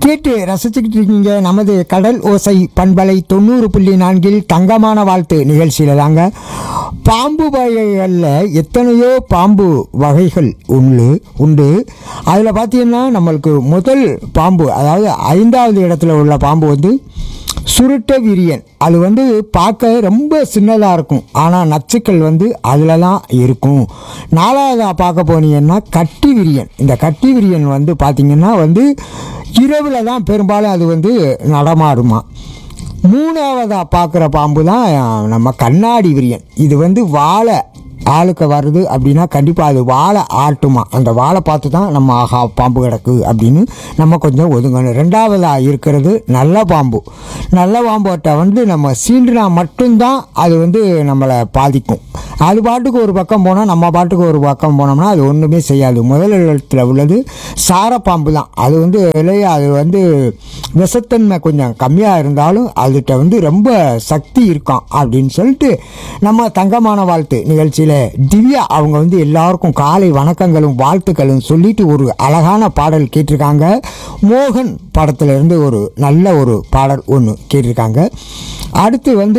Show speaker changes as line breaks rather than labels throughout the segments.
கேட்டு ரசிச்சுக்கிட்டு இருக்கீங்க நமது கடல் ஓசை பண்பலை தொண்ணூறு புள்ளி நான்கில் தங்கமான வாழ்த்து நிகழ்ச்சியில் தாங்க பாம்பு வகைகளில் எத்தனையோ பாம்பு வகைகள் உண்டு உண்டு அதில் பார்த்தீங்கன்னா நம்மளுக்கு முதல் பாம்பு அதாவது ஐந்தாவது இடத்துல உள்ள பாம்பு வந்து சுருட்ட விரியன் அது வந்து பார்க்க ரொம்ப சின்னதாக இருக்கும் ஆனால் நச்சுக்கள் வந்து அதிலலாம் இருக்கும் நாலாவதாக பார்க்க போனீங்கன்னா கட்டி விரியன் இந்த கட்டி விரியன் வந்து பார்த்திங்கன்னா வந்து இரவில் தான் பெரும்பாலும் அது வந்து நடமாடுமா மூணாவதாக பார்க்குற பாம்பு தான் நம்ம கண்ணாடி விரியன் இது வந்து வாழை ஆளுக்கு வருது அப்படின்னா கண்டிப்பாக அது வாழை ஆட்டுமா அந்த வாழை பார்த்து தான் நம்ம ஆஹா பாம்பு கிடக்கு அப்படின்னு நம்ம கொஞ்சம் ஒதுங்கணும் ரெண்டாவதாக இருக்கிறது நல்ல பாம்பு நல்ல பாம்புகிட்ட வந்து நம்ம சீண்டுனா மட்டும்தான் அது வந்து நம்மளை பாதிக்கும் அது பாட்டுக்கு ஒரு பக்கம் போனால் நம்ம பாட்டுக்கு ஒரு பக்கம் போனோம்னா அது ஒன்றுமே செய்யாது முதல் இடத்துல உள்ளது சாரப்பாம்பு தான் அது வந்து இல்லையா அது வந்து விஷத்தன்மை கொஞ்சம் கம்மியாக இருந்தாலும் அதுகிட்ட வந்து ரொம்ப சக்தி இருக்கான் அப்படின்னு சொல்லிட்டு நம்ம தங்கமான வாழ்த்து நிகழ்ச்சியில் திவ்யா அவங்க வந்து எல்லாருக்கும் காலை வணக்கங்களும் வாழ்த்துக்களும் சொல்லிட்டு ஒரு அழகான பாடல் கேட்டிருக்காங்க மோகன் படத்துல இருந்து ஒரு நல்ல ஒரு பாடல் ஒன்று கேட்டிருக்காங்க அடுத்து வந்து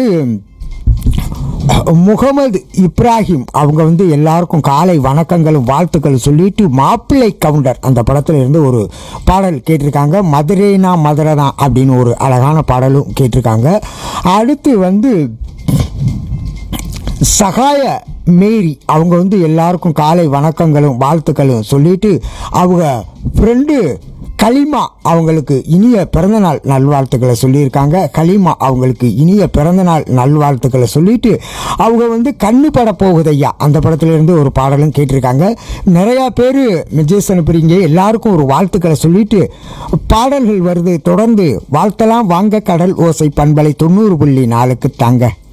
முகமது இப்ராஹிம் அவங்க வந்து எல்லாருக்கும் காலை வணக்கங்களும் வாழ்த்துக்களும் சொல்லிட்டு மாப்பிள்ளை கவுண்டர் அந்த படத்துல இருந்து ஒரு பாடல் கேட்டிருக்காங்க மதுரைனா மதுரை தான் அப்படின்னு ஒரு அழகான பாடலும் கேட்டிருக்காங்க அடுத்து வந்து சகாய மேரி அவங்க வந்து எல்லாருக்கும் காலை வணக்கங்களும் வாழ்த்துக்களும் சொல்லிட்டு அவங்க ஃப்ரெண்டு கலிமா அவங்களுக்கு இனிய பிறந்தநாள் நல்வாழ்த்துக்களை சொல்லியிருக்காங்க கலிமா அவங்களுக்கு இனிய பிறந்தநாள் நல்வாழ்த்துக்களை சொல்லிட்டு அவங்க வந்து கண்ணு பட போகுதையா அந்த படத்துல இருந்து ஒரு பாடலும் கேட்டிருக்காங்க நிறையா பேர் மெசேஜ் அனுப்புறீங்க எல்லாருக்கும் ஒரு வாழ்த்துக்களை சொல்லிட்டு பாடல்கள் வருது தொடர்ந்து வாழ்த்தலாம் வாங்க கடல் ஓசை பண்பலை தொண்ணூறு புள்ளி நாலுக்கு தாங்க